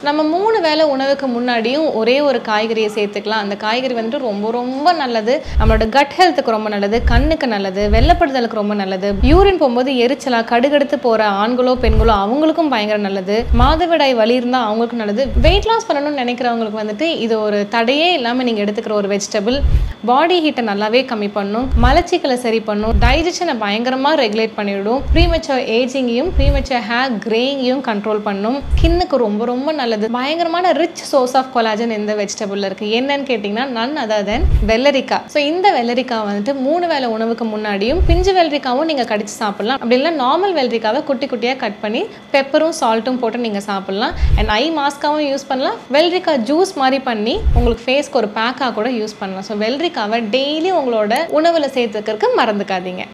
நம்ம மூணு வேளை உணவுக்கு முன்னாடியும் ஒரே ஒரு காய்கறியை சேர்த்துக்கலாம் அந்த காய்கறி வந்துட்டு ரொம்ப ரொம்ப நல்லது நம்மளோட கட் ஹெல்த்துக்கு ரொம்ப நல்லது கண்ணுக்கு நல்லது வெள்ளப்படுதலுக்கு ரொம்ப நல்லது யூரின் போகும்போது எரிச்சலா கடுகடுத்து போற ஆண்களோ பெண்களோ அவங்களுக்கும் பயங்கர நல்லது மாதவிடாய் வலி இருந்தால் அவங்களுக்கும் நல்லது வெயிட் லாஸ் பண்ணணும்னு நினைக்கிறவங்களுக்கு வந்துட்டு இது ஒரு தடையே இல்லாமல் நீங்கள் எடுத்துக்கிற ஒரு வெஜிடபிள் பாடி ஹீட்டை நல்லாவே கம்மி பண்ணும் மலச்சிக்கலை சரி பண்ணும் டைஜஷனை பயங்கரமாக ரெகுலேட் பண்ணிவிடும் ப்ரீமெச்சர் ஏஜிங்கையும் ப்ரீமெச்சர் ஹேர் கிரேயிங்கையும் கண்ட்ரோல் பண்ணும் ஸ்கின்னுக்கு ரொம்ப ரொம்ப நல்லது பயங்கரமான ரிச் சோர்ஸ் ஆஃப் கொலாஜன் இந்த வெஜிடபிள் இருக்கு என்னன்னு கேட்டிங்கன்னா நன் அதர் தென் வெள்ளரிக்காய் ஸோ இந்த வெள்ளரிக்காய் வந்துட்டு மூணு வேளை உணவுக்கு முன்னாடியும் பிஞ்சு வெள்ளரிக்காவும் நீங்கள் கடிச்சு சாப்பிடலாம் அப்படி இல்லை நார்மல் வெள்ளரிக்காவை குட்டி குட்டியாக கட் பண்ணி பெப்பரும் சால்ட்டும் போட்டு நீங்கள் சாப்பிடலாம் அண்ட் ஐ மாஸ்காவும் யூஸ் பண்ணலாம் வெள்ளரிக்காய் ஜூஸ் மாதிரி பண்ணி உங்களுக்கு ஃபேஸ்க்கு ஒரு பேக்காக கூட யூஸ் பண்ணலாம் ஸோ வெள்ளரிக்காவை டெய்லி உங்களோட உணவில் சேர்த்துக்கிறதுக்கு மறந்துக்காதீங்க